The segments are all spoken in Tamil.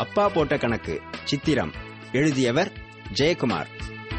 அப்பா போட்ட கணக்கு சித்திரம் எழுதியவர் ஜெயக்குமார்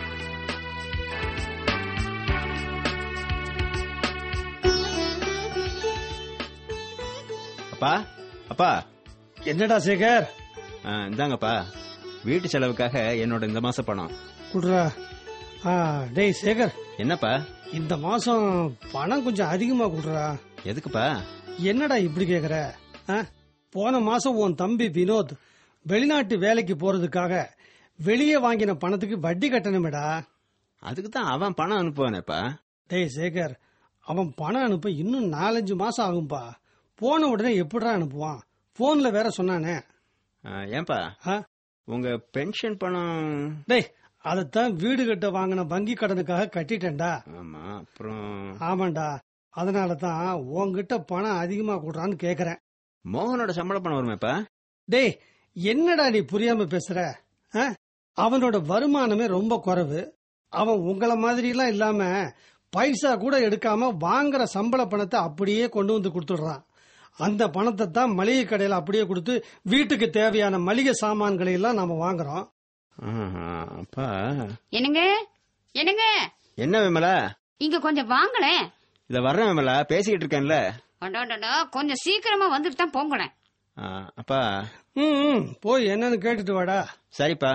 அப்பா அப்பா என்னடா சேகர் ஆ, இந்தாங்கப்பா வீட்டு செலவுக்காக என்னோட இந்த மாச பணம் குடுறா ஆ டேய் சேகர் என்னப்பா இந்த மாசம் பணம் கொஞ்சம் அதிகமா குடுறா எதுக்குப்பா என்னடா இப்படி கேக்குற ஆ? போன மாசம் உன் தம்பி வினோத் வெளிநாட்டு வேலைக்கு போறதுக்காக வெளியே வாங்கின பணத்துக்கு வட்டி கட்டணுமேடா அதுக்கு தான் அவன் பணம் அனுப்புவானேப்பா டேய் சேகர் அவன் பணம் அனுப்ப இன்னும் நாலஞ்சு மாசம் ஆகும்பா போன உடனே எப்படிடா அனுப்புவான் போன்ல வேற சொன்னானே ஆ, ஏன்பா ஆ? உங்க பென்ஷன் பணம் டேய் அதைத்தான் வீடு கட்ட வாங்கின வங்கி கடனுக்காக கட்டிட்டேன்டா ஆமா அப்புறம் ஆமாண்டா அதனால தான் உன்கிட்ட பணம் அதிகமா கொடுறான்னு கேக்குறேன் மோகனோட சம்பள பணம் வருமேப்பா டேய் என்னடா நீ புரியாம பேசுற ஆ? அவனோட வருமானமே ரொம்ப குறைவு அவன் உங்கள மாதிரி எல்லாம் இல்லாம பைசா கூட எடுக்காம வாங்குற சம்பள பணத்தை அப்படியே கொண்டு வந்து கொடுத்துடுறான் அந்த பணத்தை தான் மளிகை கடையில அப்படியே கொடுத்து வீட்டுக்கு தேவையான மளிகை சாமான்களை எல்லாம் நாம வாங்குறோம் ஆஹா, அப்பா என்னங்க என்னங்க என்ன விமலா இங்க கொஞ்சம் வாங்களேன் இத வர்றேன் விமலா பேசிக்கிட்டு இருக்கேன்ல அடாடா கொஞ்சம் சீக்கிரமா வந்துட்டு தான் போங்களேன் ஆ, அப்பா ம், ம் போய் என்னன்னு கேட்டுட்டு வாடா சரிப்பா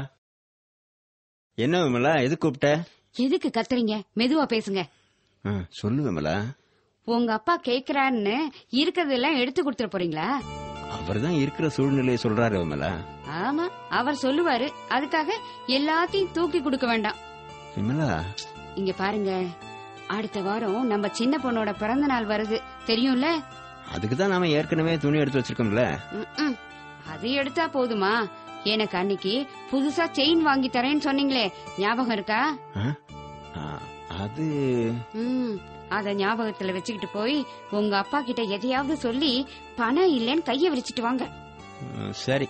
என்ன விமலா எது கூப்பிட்ட எதுக்கு கத்துறீங்க மெதுவா பேசுங்க ஆ, சொல்லு விமலா உங்க அப்பா கேக்குறாருன்னு இருக்கிறதெல்லாம் எடுத்து கொடுத்துட போறீங்களா அவர் தான் இருக்கிற சூழ்நிலையை சொல்றாரு விமலா ஆமா அவர் சொல்லுவாரு அதுக்காக எல்லாத்தையும் தூக்கி கொடுக்க வேண்டாம் விமலா இங்க பாருங்க அடுத்த வாரம் நம்ம சின்ன பொண்ணோட பிறந்த நாள் வருது தெரியும்ல அதுக்கு தான் நாம ஏற்கனவே துணி எடுத்து வச்சிருக்கோம்ல ம்ம். அது எடுத்தா போதுமா எனக்கு அன்னைக்கு புதுசா செயின் வாங்கி தரேன்னு சொன்னீங்களே ஞாபகம் இருக்கா ஆ? ஆ, அது ம் அத ஞாபகத்துல வச்சுக்கிட்டு போய் உங்க அப்பா கிட்ட எதையாவது சொல்லி பணம் இல்லைன்னு கைய விரிச்சிட்டு வாங்க ம், சரி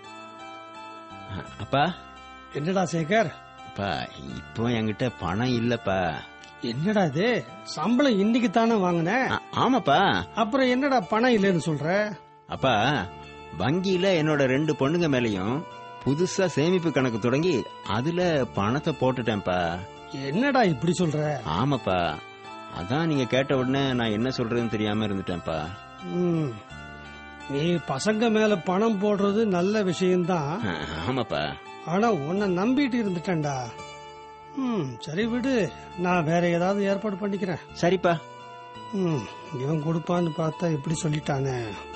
ஆ, அப்பா என்னடா சேகர் அப்பா இப்போ என்கிட்ட பணம் இல்லப்பா என்னடா இது சம்பளம் இன்னைக்கு தானே வாங்கின ஆ, ஆமாப்பா அப்புறம் என்னடா பணம் இல்லைன்னு சொல்ற அப்பா வங்கியில என்னோட ரெண்டு பொண்ணுங்க மேலயும் புதுசா சேமிப்பு கணக்கு தொடங்கி அதுல பணத்தை போட்டுட்டேன்ப்பா என்னடா இப்படி சொல்ற ஆமாப்பா அதான் நீங்க கேட்ட உடனே நான் என்ன சொல்றதுன்னு தெரியாம இருந்துட்டேன்ப்பா ம். நீ பசங்க மேல பணம் போடுறது நல்ல விஷயம்தான் ஆ, ஆமாப்பா ஆனா உன்னை நம்பிட்டு இருந்துட்டேன்டா ம் சரி விடு நான் வேற ஏதாவது ஏற்பாடு பண்ணிக்கிறேன் சரிப்பா ம் இவன் கொடுப்பான்னு பார்த்தா இப்படி சொல்லிட்டானே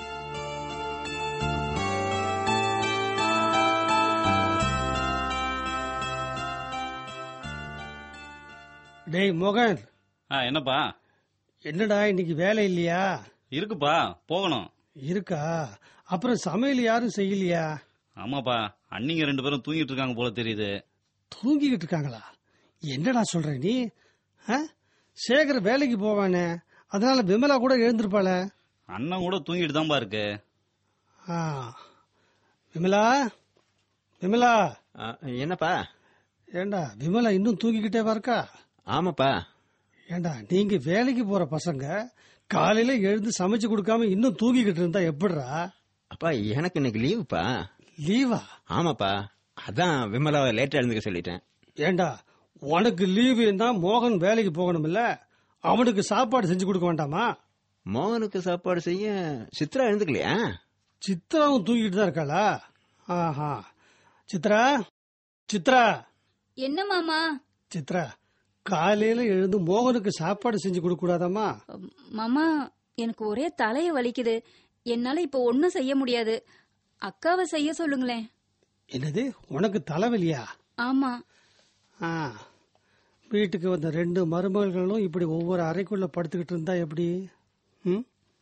டேய் மோகன் ஆ என்னப்பா என்னடா இன்னைக்கு வேலை இல்லையா இருக்குப்பா போகணும் இருக்கா அப்புறம் சமையல் யாரும் செய்யலையா ஆமாப்பா அண்ணிங்க ரெண்டு பேரும் தூங்கிட்டு இருக்காங்க போல தெரியுது தூங்கிக்கிட்டு இருக்காங்களா என்னடா சொல்ற நீ ஆ? சேகர் வேலைக்கு போவானே அதனால விமலா கூட எழுந்திருப்பாள அண்ணன் கூட தூங்கிட்டு தான்ப்பா இருக்கு ஆ. விமலா விமலா ஆ, என்னப்பா ஏண்டா விமலா இன்னும் தூங்கிக்கிட்டே இருக்கா ஆமாப்பா ஏண்டா நீங்க வேலைக்கு போற பசங்க காலையில எழுந்து சமைச்சு கொடுக்காம இன்னும் தூங்கிக்கிட்டு இருந்தா எப்படிடா அப்பா எனக்கு இன்னைக்கு லீவுப்பா லீவா ஆமாப்பா அதான் விமலாவை லேட்டா எழுந்துக்க சொல்லிட்டேன் ஏண்டா உனக்கு லீவு இருந்தா மோகன் வேலைக்கு போகணும்ல அவனுக்கு சாப்பாடு செஞ்சு கொடுக்க வேண்டாமா மோகனுக்கு சாப்பாடு செய்ய சித்ரா எழுந்துக்கலையா சித்ராவும் தூங்கிட்டு தான் இருக்காளா ஆஹா சித்ரா சித்ரா என்ன மாமா சித்ரா காலையில எழுந்து மோகனுக்கு சாப்பாடு செஞ்சு கொடுக்க கூடாதாமா அம், மாமா எனக்கு ஒரே தலைய வலிக்குது என்னால இப்ப ஒண்ணும் செய்ய முடியாது அக்காவை செய்ய சொல்லுங்களேன் என்னது உனக்கு தலைவலியா ஆமா ஆ வீட்டுக்கு வந்த ரெண்டு மருமகளும் இப்படி ஒவ்வொரு அறைக்குள்ள படுத்துக்கிட்டு இருந்தா எப்படி ம்?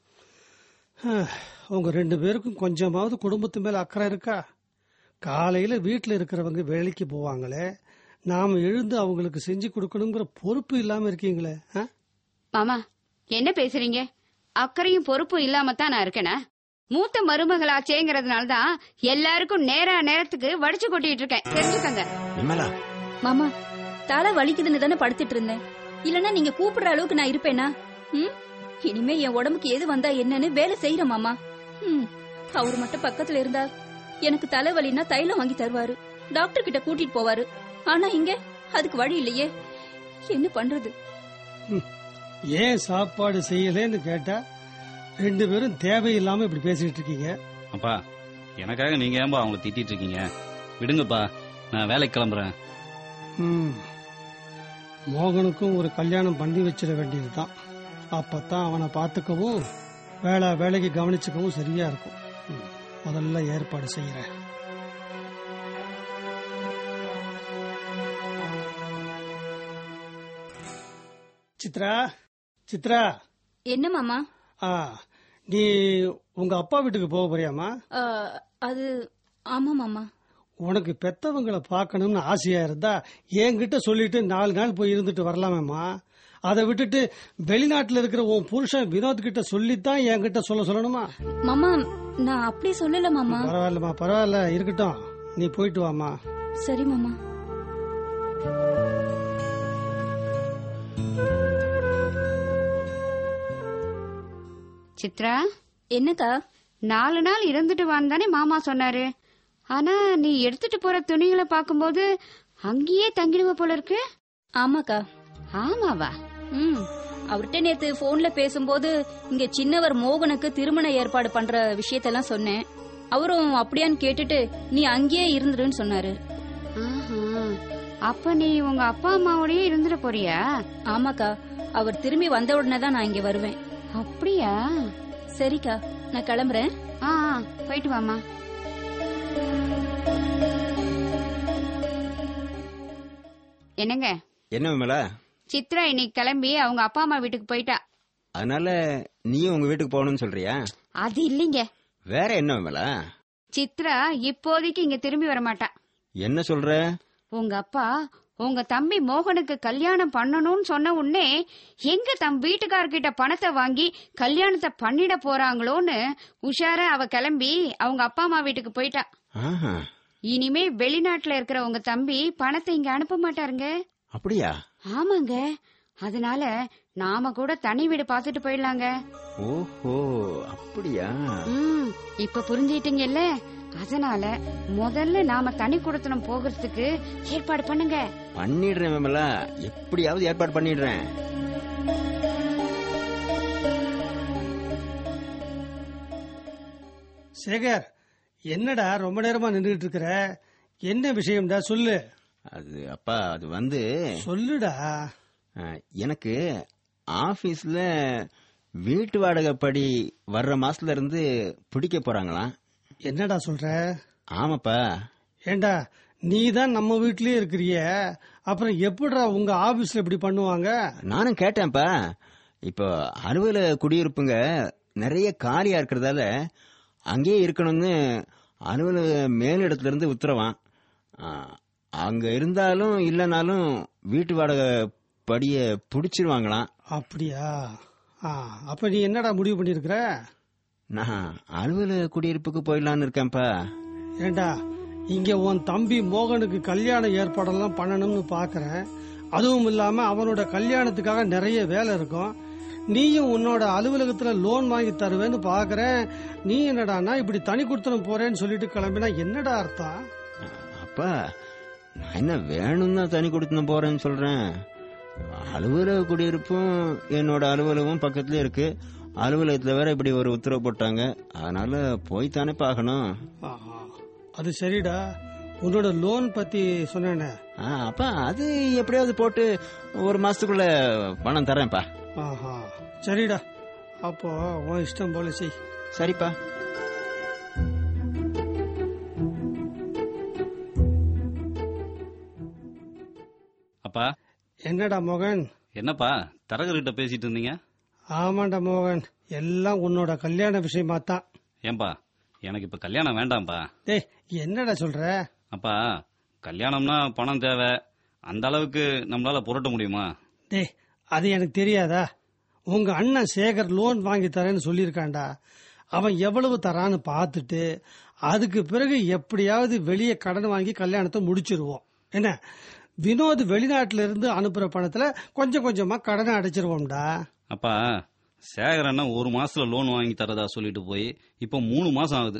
ஆ, உங்க ரெண்டு பேருக்கும் கொஞ்சமாவது குடும்பத்து மேல அக்கறை இருக்கா காலையில வீட்டுல இருக்கிறவங்க வேலைக்கு போவாங்களே நாம எழுந்து அவங்களுக்கு செஞ்சு கொடுக்கணுங்கிற பொறுப்பு இல்லாம இருக்கீங்களே ஆ? மாமா என்ன பேசுறீங்க அக்கறையும் பொறுப்பும் இல்லாம தான் நான் இருக்கேனா மூத்த மருமகளாச்சேங்கிறதுனால தான் எல்லாருக்கும் நேரா நேரத்துக்கு வடிச்சு கொட்டிட்டு இருக்கேன் தெரிஞ்சுக்கங்க விமலா மாமா தலை வலிக்குதுன்னு தானே படுத்துட்டு இருந்தேன் இல்லனா நீங்க கூப்பிடுற அளவுக்கு நான் இருப்பேனா ம் இனிமே என் உடம்புக்கு எது வந்தா என்னன்னு வேலை செய்யற மாமா ம் அவர் மட்டும் பக்கத்துல இருந்தா எனக்கு தலைவலின்னா தைலம் வாங்கி தருவாரு டாக்டர் கிட்ட கூட்டிட்டு போவாரு ஆனா இங்க அதுக்கு வழி இல்லையே என்ன பண்றது ஏன் சாப்பாடு செய்யலேன்னு கேட்டா ரெண்டு பேரும் தேவையில்லாம இப்படி பேசிட்டு இருக்கீங்க அப்பா எனக்காக நீங்க ஏன்பா அவங்கள திட்டிட்டு இருக்கீங்க விடுங்கப்பா நான் வேலைக்கு கிளம்புறேன் ம். மோகனுக்கும் ஒரு கல்யாணம் பண்ணி வச்சிட வேண்டியதுதான் அப்பதான் அவனை பார்த்துக்கவும் வேலை வேலைக்கு கவனிச்சுக்கவும் சரியா இருக்கும் ம். முதல்ல ஏற்பாடு செய்யறேன் சித்ரா சித்ரா என்ன மாமா ஆ நீ உங்க அப்பா வீட்டுக்கு போக போறியாமா ஆ, அது ஆமா மாமா உனக்கு பெத்தவங்களை பார்க்கணும்னு ஆசையா இருந்தா என்கிட்ட சொல்லிட்டு நாலு நாள் போய் இருந்துட்டு வரலாமேம்மா அதை விட்டுட்டு வெளிநாட்டுல இருக்கிற உன் புருஷன் வினோத் கிட்ட சொல்லித்தான் என்கிட்ட சொல்ல சொல்லணுமா மாமா நான் அப்படி சொல்லல மாமா பரவாயில்லம்மா பரவாயில்ல இருக்கட்டும் நீ போயிட்டு வாமா சரி மாமா சித்ரா என்னக்கா நாலு நாள் இருந்துட்டு வான்னு தானே மாமா சொன்னாரு ஆனா நீ எடுத்துட்டு போற துணிகளை பார்க்கும்போது அங்கேயே தங்கிடுவ போல இருக்கு ஆமாக்கா ஆமாவா ம் அவர்கிட்ட நேத்து போன்ல பேசும்போது இங்க சின்னவர் மோகனுக்கு திருமண ஏற்பாடு பண்ற விஷயத்தெல்லாம் சொன்னேன் அவரும் அப்படியான்னு கேட்டுட்டு நீ அங்கேயே இருந்துருன்னு சொன்னாரு ஆஹா. அப்ப நீ உங்க அப்பா அம்மாவோடயே இருந்துட போறியா ஆமாக்கா அவர் திரும்பி வந்த உடனே தான் நான் இங்க வருவேன் அப்படியா சரிக்கா நான் கிளம்புறேன் ஆ ஆ, போயிட்டு வாமா என்னங்க என்ன விமலா சித்ரா இன்னைக்கு கிளம்பி அவங்க அப்பா அம்மா வீட்டுக்கு போயிட்டா அதனால நீயும் உங்க வீட்டுக்கு போகணும்னு சொல்றியா அது இல்லைங்க வேற என்ன விமலா சித்ரா இப்போதைக்கு இங்க திரும்பி வர மாட்டா என்ன சொல்ற உங்க அப்பா உங்க தம்பி மோகனுக்கு கல்யாணம் பண்ணணும்னு சொன்ன உடனே எங்க தம் வீட்டுக்காரர்கிட்ட பணத்தை வாங்கி கல்யாணத்தை பண்ணிட போறாங்களோன்னு உஷாரா அவ கிளம்பி அவங்க அப்பா அம்மா வீட்டுக்கு போயிட்டா ஆஹா இனிமே வெளிநாட்டுல இருக்கிற உங்க தம்பி பணத்தை இங்க அனுப்ப மாட்டாருங்க அப்படியா ஆமாங்க அதனால நாம கூட தனி வீடு பார்த்துட்டு போயிடலாங்க ஓஹோ அப்படியா ம் இப்ப புரிஞ்சிட்டீங்கல்ல அதனால முதல்ல நாம தனி குடுத்தனம் போகிறதுக்கு ஏற்பாடு பண்ணுங்க பண்ணிடுறேன் விமலா எப்படியாவது ஏற்பாடு பண்ணிடுறேன் சேகர் என்னடா ரொம்ப நேரமா நின்றுட்டு இருக்கிற என்ன விஷயம்டா சொல்லு அது அப்பா அது வந்து சொல்லுடா அஹ், எனக்கு ஆபீஸ்ல வீட்டு வாடகை படி வர்ற மாசத்துல இருந்து பிடிக்க போறாங்களாம் என்னடா சொல்ற ஆமாப்பா ஏண்டா நீ தான் நம்ம வீட்லயே இருக்கிறிய அப்புறம் எப்படிடா உங்க ஆபீஸ்ல இப்படி பண்ணுவாங்க நானும் கேட்டேன்ப்பா இப்போ அலுவலக குடியிருப்புங்க நிறைய காலியா இருக்கிறதால அங்கேயே இருக்கணும்னு அலுவலக மேலிடத்துல இருந்து உத்தரவான் ஆ, அங்க இருந்தாலும் இல்லைனாலும் வீட்டு வாடகை படிய பிடிச்சிருவாங்களாம் அப்படியா ஆ, அப்ப நீ என்னடா முடிவு பண்ணிருக்கிற நான் அலுவலக குடியிருப்புக்கு போயிடலான்னு இருக்கேன்ப்பா ஏண்டா இங்க உன் தம்பி மோகனுக்கு கல்யாண ஏற்பாடெல்லாம் பண்ணணும்னு பாக்குறேன் அதுவும் இல்லாம அவனோட கல்யாணத்துக்காக நிறைய வேலை இருக்கும் நீயும் உன்னோட அலுவலகத்துல லோன் வாங்கி தருவேன்னு பாக்குறேன் நீ என்னடான்னா இப்படி தனி கொடுத்தனும் போறேன்னு சொல்லிட்டு கிளம்பினா என்னடா அர்த்தம் அப்பா நான் என்ன வேணும்னு தான் தனி கொடுத்து போறேன்னு சொல்றேன் அலுவலக குடியிருப்பும் என்னோட அலுவலகம் பக்கத்துல இருக்கு அலுவலகத்துல வேற இப்படி ஒரு உத்தரவு போட்டாங்க அதனால போய்த்தானே பார்க்கணும் ஆஹா. அது சரிடா உன்னோட லோன் பத்தி சொன்னேனே ஆ, அப்பா அது எப்படியாவது போட்டு ஒரு மாசத்துக்குள்ள பணம் தரேன்ப்பா ஆஹா சரிடா அப்போ உன் இஷ்டம் போல செய் சரிப்பா அப்பா என்னடா மோகன் என்னப்பா தரகர்கிட்ட பேசிட்டு இருந்தீங்க ஆமாண்டா மோகன் எல்லாம் உன்னோட கல்யாண விஷயமா தான் ஏன்பா எனக்கு இப்ப கல்யாணம் வேண்டாம்ப்பா டேய் என்னடா சொல்ற அப்பா கல்யாணம்னா பணம் தேவை அந்த அளவுக்கு நம்மளால புரட்ட முடியுமா டேய் அது எனக்கு தெரியாதா உங்க அண்ணன் சேகர் லோன் வாங்கி தரேன்னு சொல்லியிருக்கான்டா அவன் எவ்வளவு தரான்னு பார்த்துட்டு அதுக்கு பிறகு எப்படியாவது வெளியே கடன் வாங்கி கல்யாணத்தை முடிச்சிருவோம் என்ன வினோத் வெளிநாட்டுல இருந்து அனுப்புற பணத்துல கொஞ்சம் கொஞ்சமா கடனை அடைச்சிருவோம்டா அப்பா சேகர் அண்ணன் ஒரு மாசத்துல லோன் வாங்கி தரதா சொல்லிட்டு போய் இப்போ மூணு மாசம் ஆகுது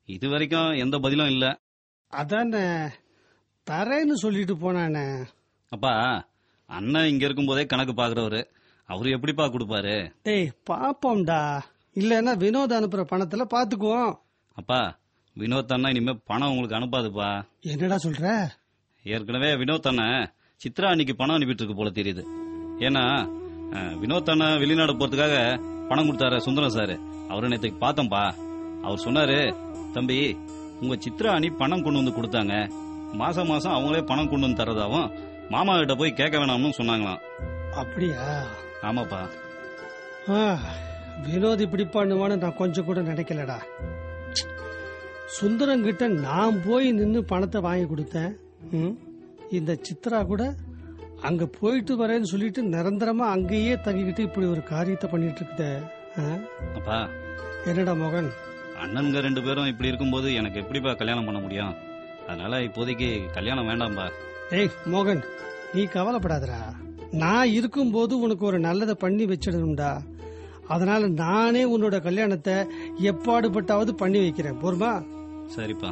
இது வரைக்கும் எந்த பதிலும் இல்ல அதானே தரேன்னு சொல்லிட்டு போனானே அப்பா அண்ணன் இங்க இருக்கும்போதே கணக்கு பாக்குறவரு அவரு எப்படிப்பா கொடுப்பாரு டேய் பாப்போம்டா இல்லைன்னா வினோத் அனுப்புற பணத்துல பாத்துக்குவோம் அப்பா வினோத் அண்ணா இனிமே பணம் உங்களுக்கு அனுப்பாதுப்பா என்னடா சொல்ற ஏற்கனவே வினோத் அண்ணன் சித்ரா அன்னைக்கு பணம் அனுப்பிட்டு இருக்கு போல தெரியுது ஏன்னா அஹ், வினோத் அண்ணன் வெளிநாடு போறதுக்காக பணம் கொடுத்தாரு சுந்தரம் சார் அவரை நேற்றுக்கு பார்த்தோம்ப்பா அவர் சொன்னாரு தம்பி உங்க சித்ரா அணி பணம் கொண்டு வந்து கொடுத்தாங்க மாசம் மாசம் அவங்களே பணம் கொண்டு வந்து தரதாவும் மாமா கிட்ட போய் கேட்க வேணாம்னு சொன்னாங்களாம் அப்படியா ஆமாப்பா ஆ, வினோத் இப்படி பண்ணுவான்னு நான் கொஞ்சம் கூட நினைக்கலடா சுந்தரம் கிட்ட நான் போய் நின்னு பணத்தை வாங்கி கொடுத்தேன் ம், இந்த சித்ரா கூட அங்க போயிட்டு வரேன்னு சொல்லிட்டு நிரந்தரமா அங்கேயே தங்கிக்கிட்டு இப்படி ஒரு காரியத்தை பண்ணிட்டு இருக்குதே ஆ? அப்பா என்னடா மோகன் அண்ணனுங்க ரெண்டு பேரும் இப்படி இருக்கும்போது எனக்கு எப்படிப்பா கல்யாணம் பண்ண முடியும் அதனால இப்போதைக்கு கல்யாணம் வேண்டாம்பா ஏய் மோகன் நீ கவலைப்படாதடா நான் இருக்கும்போது உனக்கு ஒரு நல்லதை பண்ணி வச்சிடணும்டா அதனால நானே உன்னோட கல்யாணத்தை எப்பாடுபட்டாவது பண்ணி வைக்கிறேன் போருமா சரிப்பா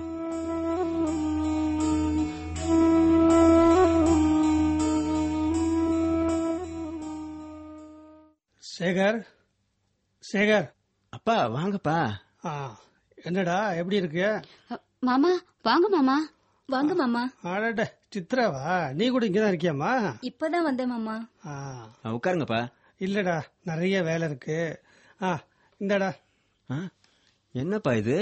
சேகர் சேகர் அப்பா வாங்கப்பா ஆ என்னடா எப்படி இருக்கு அ, மாமா வாங்க மாமா வாங்க மாமா அடட சித்ராவா நீ கூட இங்கதான் இருக்கியாமா இப்பதான் வந்தேன் மாமா ஆ ஆ, உட்காருங்கப்பா இல்லடா நிறைய வேலை இருக்கு ஆ இந்தடா ஆ, என்னப்பா இது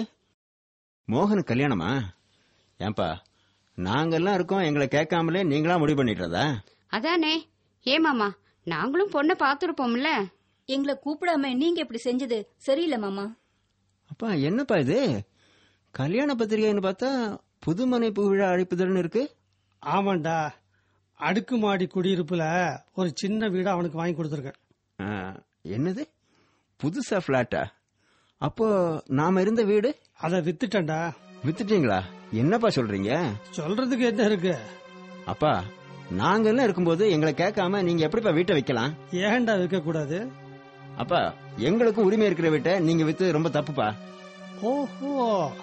மோகன் கல்யாணமா ஏன்பா நாங்கெல்லாம் இருக்கோம் எங்களை கேட்காமலே நீங்களா முடிவு பண்ணிடுறதா அதானே ஏ மாமா நாங்களும் பொண்ணை பார்த்துருப்போம்ல எங்களை கூப்பிடாம நீங்க இப்படி செஞ்சது சரியில்லை மாமா அப்பா என்னப்பா இது கல்யாண பத்திரிகைன்னு பார்த்தா புதுமனை விழா அழைப்புதல்னு இருக்கு ஆமாண்டா அடுக்குமாடி குடியிருப்புல ஒரு சின்ன வீடு அவனுக்கு வாங்கி கொடுத்துருக்கேன் ஆ, என்னது புதுசா பிளாட்டா அப்போ நாம இருந்த வீடு அதை வித்துட்டேன்டா வித்துட்டீங்களா என்னப்பா சொல்றீங்க சொல்றதுக்கு என்ன இருக்கு அப்பா நாங்கெல்லாம் இருக்கும்போது எங்களை கேட்காம நீங்க எப்படிப்பா வீட்டை வைக்கலாம் ஏன்டா விற்க கூடாது அப்பா எங்களுக்கும் உரிமை இருக்கிற வீட்டை நீங்க வித்து ரொம்ப தப்புப்பா ஓஹோ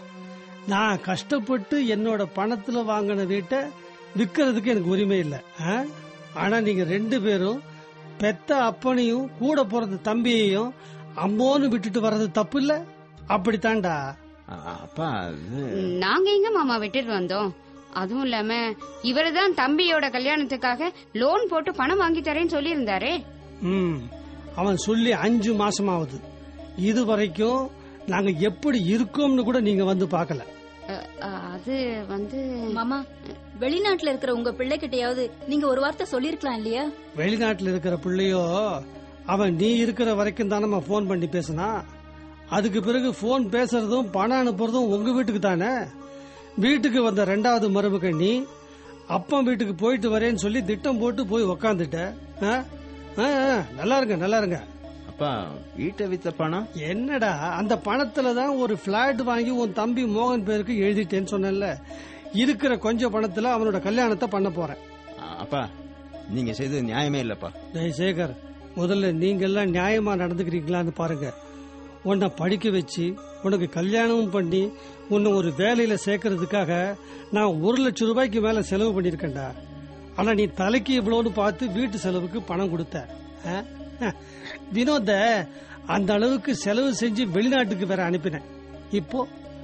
நான் கஷ்டப்பட்டு என்னோட பணத்துல வாங்கின வீட்டை விக்கிறதுக்கு எனக்கு உரிமை இல்லை ஆ? ஆனா நீங்க ரெண்டு பேரும் பெத்த அப்பனையும் கூட பிறந்த தம்பியையும் அம்மோன்னு விட்டுட்டு வர்றது தப்பு இல்ல அப்படித்தான்டா ஆ, அப்பா இது நாங்க எங்க மாமா விட்டுட்டு வந்தோம் அதுவும் இல்லாம இவருதான் தம்பியோட கல்யாணத்துக்காக லோன் போட்டு பணம் வாங்கி தரேன்னு சொல்லியிருந்தாரே ம் அவன் சொல்லி அஞ்சு மாசம் ஆகுது இது வரைக்கும் நாங்க எப்படி இருக்கோம்னு கூட நீங்க வந்து பார்க்கல அ, அ, அது வந்து மாமா வெளிநாட்டுல இருக்கிற உங்க பிள்ளைகிட்டயாவது நீங்க ஒரு வார்த்தை சொல்லிருக்கலாம் இல்லையா வெளிநாட்டுல இருக்கிற பிள்ளையோ அவன் நீ இருக்கிற வரைக்கும் தானம்மா ஃபோன் பண்ணி பேசினா அதுக்கு பிறகு ஃபோன் பேசுறதும் பணம் அனுப்புறதும் உங்க வீட்டுக்கு தானே வீட்டுக்கு வந்த ரெண்டாவது மருமக நீ அப்பன் வீட்டுக்கு போயிட்டு வரேன்னு சொல்லி திட்டம் போட்டு போய் உக்காந்துட்ட ஆ? ஆ, ஆ, நல்லா இருங்க நல்லா இருங்க அப்பா வீட்டை வித்த பணம் என்னடா அந்த பணத்துல தான் ஒரு பிளாட் வாங்கி உன் தம்பி மோகன் பேருக்கு எழுதிட்டேன்னு சொன்னேன்ல இருக்கிற கொஞ்சம் பணத்துல அவனோட கல்யாணத்தை பண்ண போறேன் ஆ, அப்பா நீங்க செய்தது நியாயமே இல்லப்பா டேய் சேகர் முதல்ல நீங்க எல்லாம் நியாயமா நடந்துக்கிறீங்களான்னு பாருங்க உன்னை படிக்க வச்சு உனக்கு கல்யாணமும் பண்ணி உன்னை ஒரு வேலையில சேர்க்கறதுக்காக நான் ஒரு லட்சம் ரூபாய்க்கு மேல செலவு பண்ணிருக்கேன்டா ஆனா நீ தலைக்கு இவ்வளோன்னு பார்த்து வீட்டு செலவுக்கு பணம் கொடுத்த ஆ? ஹ, வினோத அந்த அளவுக்கு செலவு செஞ்சு வெளிநாட்டுக்கு வேற அனுப்பினேன் இப்போ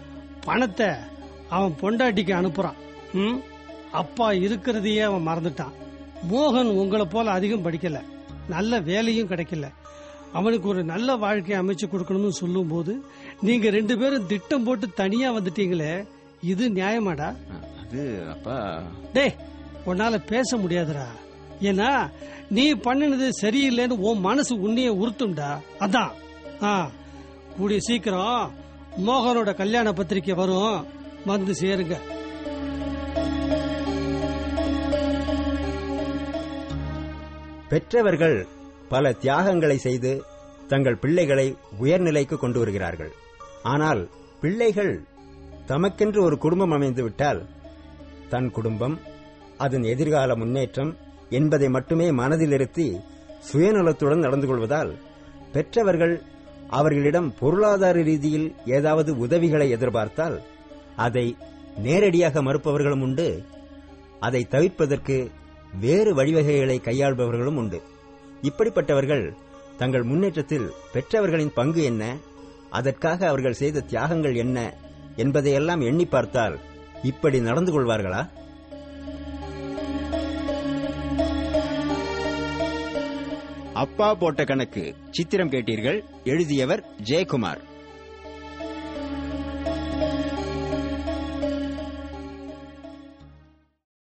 பணத்தை அவன் பொண்டாட்டிக்கு அனுப்புறான் ம்? அப்பா இருக்கிறதையே அவன் மறந்துட்டான் மோகன் உங்களை போல அதிகம் படிக்கல நல்ல வேலையும் கிடைக்கல அவனுக்கு ஒரு நல்ல வாழ்க்கையை அமைச்சு கொடுக்கணும்னு சொல்லும்போது நீங்க ரெண்டு பேரும் திட்டம் போட்டு தனியா வந்துட்டீங்களே இது நியாயமாடா ஆ, அது அப்பா டேய் உன்னால பேச முடியாதுடா ஏன்னா நீ பண்ணினது சரியில்லைன்னு உன் மனசு உன்னைய உறுத்தும்டா அதான் ஆ கூடிய சீக்கிரம் மோகனோட கல்யாண பத்திரிக்கை வரும் வந்து சேருங்க பெற்றவர்கள் பல தியாகங்களை செய்து தங்கள் பிள்ளைகளை உயர்நிலைக்கு கொண்டு வருகிறார்கள் ஆனால் பிள்ளைகள் தமக்கென்று ஒரு குடும்பம் அமைந்துவிட்டால் தன் குடும்பம் அதன் எதிர்கால முன்னேற்றம் என்பதை மட்டுமே மனதில் இருத்தி சுயநலத்துடன் நடந்து கொள்வதால் பெற்றவர்கள் அவர்களிடம் பொருளாதார ரீதியில் ஏதாவது உதவிகளை எதிர்பார்த்தால் அதை நேரடியாக மறுப்பவர்களும் உண்டு அதை தவிர்ப்பதற்கு வேறு வழிவகைகளை கையாள்பவர்களும் உண்டு இப்படிப்பட்டவர்கள் தங்கள் முன்னேற்றத்தில் பெற்றவர்களின் பங்கு என்ன அதற்காக அவர்கள் செய்த தியாகங்கள் என்ன என்பதையெல்லாம் எண்ணி பார்த்தால் இப்படி நடந்து கொள்வார்களா அப்பா போட்ட கணக்கு சித்திரம் கேட்டீர்கள் எழுதியவர் ஜெயக்குமார்